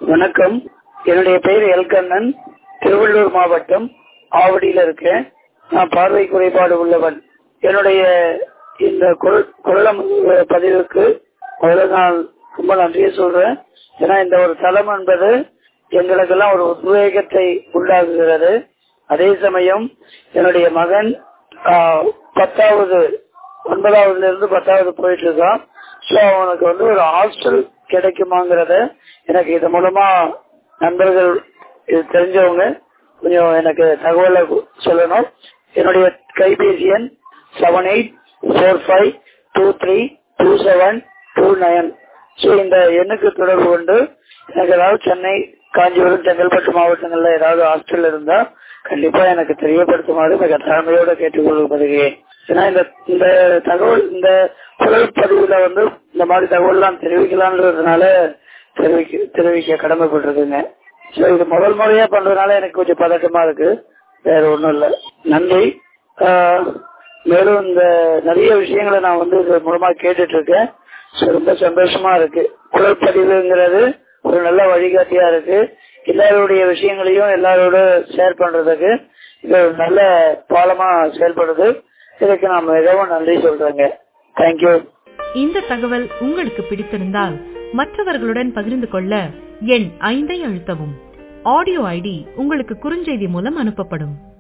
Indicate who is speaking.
Speaker 1: வணக்கம் என்னுடைய பெயர் எல்கண்ணன் திருவள்ளூர் மாவட்டம் ஆவடியில இருக்கேன் நான் பார்வை குறைபாடு உள்ளவன் என்னுடைய இந்த குரல் குரலம் பதிவுக்கு முதல்ல நான் ரொம்ப நன்றியை சொல்றேன் ஏன்னா இந்த ஒரு தளம் என்பது எங்களுக்கெல்லாம் ஒரு உத்வேகத்தை உண்டாக்குகிறது அதே சமயம் என்னுடைய மகன் ஆஹ், பத்தாவது ஒன்பதாவதுல இருந்து பத்தாவது போயிட்டு இருக்கான் சோ அவனுக்கு வந்து ஒரு ஹாஸ்டல் கிடைக்குமாங்கிறத எனக்கு இது மூலமா நண்பர்கள் இது தெரிஞ்சவங்க கொஞ்சம் எனக்கு தகவலை கு- சொல்லணும் என்னுடைய கைபேசி எண் seven eight four five two three two seven two nine so இந்த எண்ணுக்கு தொடர்பு கொண்டு எனக்கு ஏதாவது சென்னை காஞ்சிபுரம் செங்கல்பட்டு மாவட்டங்கள்ல ஏதாவது ஹாஸ்டல் இருந்தா கண்டிப்பா எனக்கு தெரியப்படுத்துமாறு மிக தாழ்மையோட கேட்டுக்கொள்வதுகிறேன் ஏன்னா இந்த இந்த தகவல் இந்த குரல் பதிவுல வந்து இந்த மாதிரி தகவல்லாம் தெரிவிக்கலான்றதுனால தெரிவிக்க தெரிவிக்க கடமைப்பட்டிருக்குங்க ஸோ இது முதல் முறையா பண்றதுனால எனக்கு கொஞ்சம் பதட்டமா இருக்கு வேற ஒண்ணும் இல்ல நன்றி ஆஹ், மேலும் இந்த நிறைய விஷயங்களை நான் வந்து இது மூலமா கேட்டுட்டு இருக்கேன் ஸோ ரொம்ப சந்தோஷமா இருக்கு குரல் பதிவுங்கிறது ஒரு நல்ல வழிகாட்டியா இருக்கு எல்லாருடைய விஷயங்களையும் எல்லாரோட ஷேர் பண்றதுக்கு இது ஒரு நல்ல பாலமா செயல்படுது இதுக்கு நான் மிகவும் நன்றி சொல்றேங்க தேங்க்யூ
Speaker 2: இந்த தகவல் உங்களுக்கு பிடித்திருந்தால் மற்றவர்களுடன் பகிர்ந்து கொள்ள எண் ஐந்தை அழுத்தவும் ஆடியோ ஐடி உங்களுக்கு குறுஞ்செய்தி மூலம் அனுப்பப்படும்